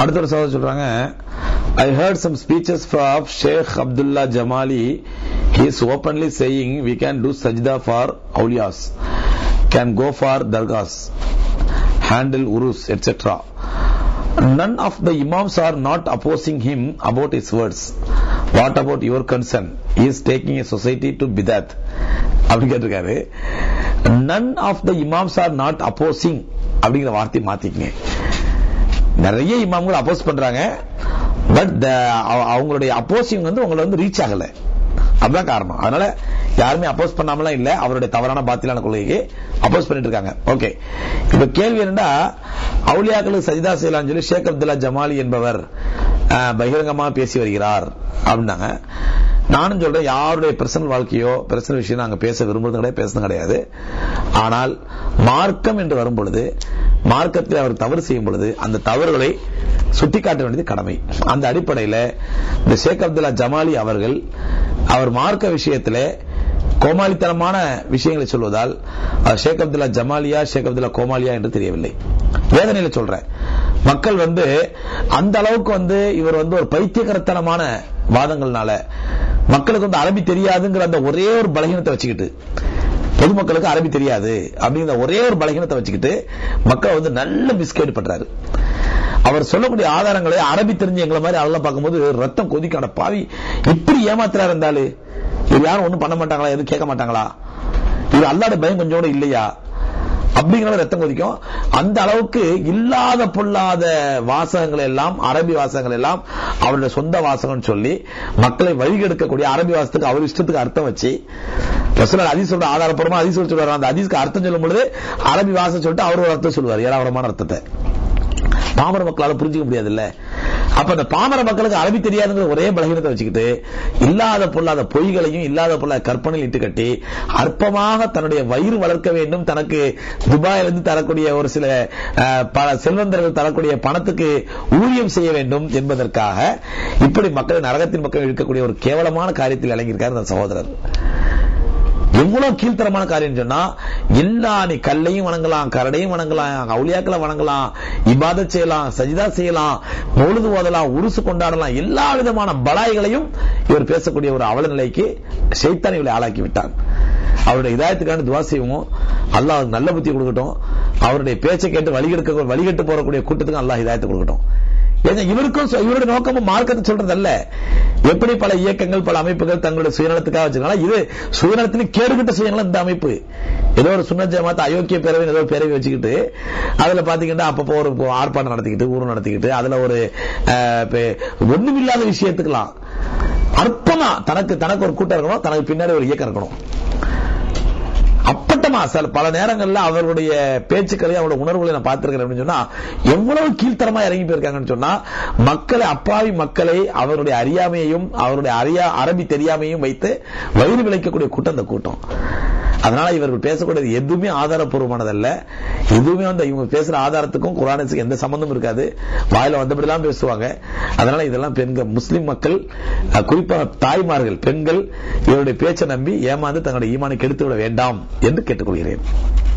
அடுத்த ஒரு சகோதரர் சொல்றாங்க I heard some speeches from Sheikh Abdullah Jamali he is openly saying we can do sajda for awliyas can go for dargahs handle urus etc none of the imams are not opposing him about his words what about your concern he is taking a society to bidat அப்படி கேட்டிருக்காரு none of the imams are not opposing அப்படிங்கிற வார்த்தை மாத்திக்கங்க நிறைய இமாம்கள் அப்போஸ் பண்றாங்க but அவங்களுடைய opposing வந்து உங்களை வந்து ரீச் ஆகல அதுதான் காரணம் அதனால யாருமே அப்போஸ் பண்ணாமலாம் இல்ல அவருடைய தவறான பாத்திலான கொள்கைக்கு அப்போஸ் பண்ணிட்டு இருக்காங்க ஓகே இப்ப கேள்வி என்னன்னா அவுலியாக்களுக்கு சஜிதா செய்யலாம் சொல்லி ஷேக் அப்துல்லா ஜமாலி என்பவர் அஹ், பகிரங்கமா பேசி வருகிறார் அப்படின்னாங்க நானும் சொல்றேன் யாருடைய பர்சனல் வாழ்க்கையோ பர்சனல் விஷயம் நாங்க பேச விரும்புறது கிடையாது பேசுறது கிடையாது ஆனால் மார்க்கம் என்று வரும் பொழுது மார்க்கத்தில் அவர் தவறு செய்யும் பொழுது அந்த தவறுகளை சுட்டிக்காட்ட வேண்டியது கடமை அந்த அடிப்படையில் இந்த ஷேக் அப்துல்லா ஜமாலி அவர்கள் அவர் மார்க்க விஷயத்திலே கோமாளித்தனமான விஷயங்களை சொல்வதால் அது ஷேக் அப்துல்லா ஜமாலியா ஷேக் அப்துல்லா கோமாலியா என்று தெரியவில்லை வேதனையில சொல்றேன் மக்கள் வந்து அந்த அளவுக்கு வந்து இவர் வந்து ஒரு பைத்தியகரத்தனமான வாதங்கள்னால மக்களுக்கு வந்து அரபி தெரியாதுங்கிற அந்த ஒரே ஒரு பலகீனத்தை வச்சுக்கிட்டு பொதுமக்களுக்கு அரபி தெரியாது அப்படிங்கிற ஒரே ஒரு பலகீனத்தை வச்சுக்கிட்டு மக்கள் வந்து நல்ல மிஸ்கைடு பண்றாரு அவர் சொல்லக்கூடிய ஆதாரங்களை அரபி தெரிஞ்ச எங்களை மாதிரி ஆளெல்லாம் பார்க்கும்போது ரத்தம் கொதிக்கான பாவி இப்படி ஏமாத்துறாரு இருந்தாலு இது யாரும் ஒண்ணும் பண்ண மாட்டாங்களா எதுவும் கேட்க மாட்டாங்களா இது அல்லாட பயம் கொஞ்சம் கூட இல்லையா அப்படிங்கிற ரத்தம் கொதிக்கும் அந்த அளவுக்கு இல்லாத பொல்லாத வாசகங்கள் எல்லாம் அரபி வாசகங்கள் எல்லாம் அவருடைய சொந்த வாசகம்னு சொல்லி மக்களை வழிகெடுக்கக்கூடிய அரபி வாசத்துக்கு அவர் இஷ்டத்துக்கு அர்த்தம் வச்சு ரசூலுல்லாஹ் ஹதீஸ் சொல்ற ஆதாரப்பூர்வமா ஹதீஸ் சொல்றாரு அந்த ஹதீஸ்க்கு அர்த்தம் சொல்லும் பொழுது அரபி வாசம் சொல்லிட்டு அவர் ஒரு அர்த்தம் சொல்லுவார் ஏராளமான அர்த்தத்தை பாமர மக்களால புரிஞ்சுக்க முடியாது இல்ல அப்ப அந்த பாமர மக்களுக்கு அரபி தெரியாதுங்கிற ஒரே பலகீனத்தை வச்சுக்கிட்டு இல்லாத பொல்லாத பொய்களையும் இல்லாத பொல்லாத கற்பனையில் இட்டு கட்டி அற்பமாக தன்னுடைய வயிறு வளர்க்க வேண்டும் தனக்கு துபாயிலிருந்து தரக்கூடிய ஒரு சில அஹ், பல செல்வந்தர்கள் தரக்கூடிய பணத்துக்கு ஊழியம் செய்ய வேண்டும் என்பதற்காக இப்படி மக்களை நரகத்தின் பக்கம் இழுக்கக்கூடிய ஒரு கேவலமான காரியத்தில் இறங்கியிருக்கார் அந்த சகோதரர் எவ்வளவு கீழ்த்தரமான காரியம் சொன்னா எல்லா நீ கல்லையும் வணங்கலாம் கரடையும் வணங்கலாம் அவுளியாக்களை வணங்கலாம் இபாதத் செய்யலாம் சஜிதா செய்யலாம் பொழுது ஓதலாம் உருசு கொண்டாடலாம் எல்லா விதமான பலாய்களையும் இவர் பேசக்கூடிய ஒரு அவல நிலைக்கு சைத்தான் இவளை ஆளாக்கி விட்டான் அவருடைய இதாயத்துக்கான துவா செய்வோம் அல்லாஹ் அவருக்கு நல்ல புத்தி கொடுக்கட்டும் அவருடைய பேச்சை கேட்டு வழிகெடுக்க வழிகெட்டு போறக்கூடிய கூட்டத்துக்கு அல்லாஹ் இதாயத்தை கொடுக்கட்டும் ஏன்னா இவருக்கும் சொ- இவருடைய நோக்கமும் மார்க்கத்தை சொல்றது அல்ல எப்படி பல இயக்கங்கள் பல அமைப்புகள் தங்களுடைய சுயநலத்துக்காக வச்சிருக்காங்க இது சுயநலத்தின் கேடுகிட்ட சுயநலம் இந்த அமைப்பு ஏதோ ஒரு சுண்ண ஜமாத் அயோக்கிய பேரவை ஏதோ ஒரு பேரவை வச்சுக்கிட்டு அதுல பாத்தீங்கன்னா அப்பப்போ ஒரு ஆர்ப்பாட்டம் நடத்திக்கிட்டு ஊர் நடத்திக்கிட்டு அதுல ஒரு அஹ், பே- ஒண்ணுமில்லாத விஷயத்துக்கெல்லாம் அற்பமா தனக்கு தனக்கு ஒரு கூட்டம் இருக்கணும் தனக்கு பின்னாடி ஒரு இயக்கம் இருக்கணும் அப்பட்டமா சில பல நேரங்கள்ல அவருடைய பேச்சுக்களை அவருடைய உணர்வுகளை நான் பார்த்திருக்கிறேன் அப்படின்னு சொன்னா எவ்வளவு கீழ்த்தரமா இறங்கி போயிருக்காங்கன்னு சொன்னா மக்களை அப்பாவி மக்களை அவருடைய அறியாமையையும் அவருடைய அறியா அரபி தெரியாமையும் வைத்து வயிறு விளைக்கக்கூடிய கூட்டம் அந்த கூட்டம் அதனால இவர்கள் பேசக்கூடியது எதுவுமே ஆதாரப்பூர்வமானதல்ல எதுவுமே வந்து இவங்க பேசுற ஆதாரத்துக்கும் குரானுக்கும் எந்த சம்பந்தமும் இருக்காது வாயில வந்தபடிலாம் பேசுவாங்க அதனால இதெல்லாம் பெண்கள் முஸ்லிம் மக்கள் அஹ், குறிப்பாக தாய்மார்கள் பெண்கள் இவருடைய பேச்சை நம்பி ஏமாந்து தங்களுடைய ஈமானை கெடுத்து விட வேண்டாம் என்று கேட்டுக்கொள்கிறேன்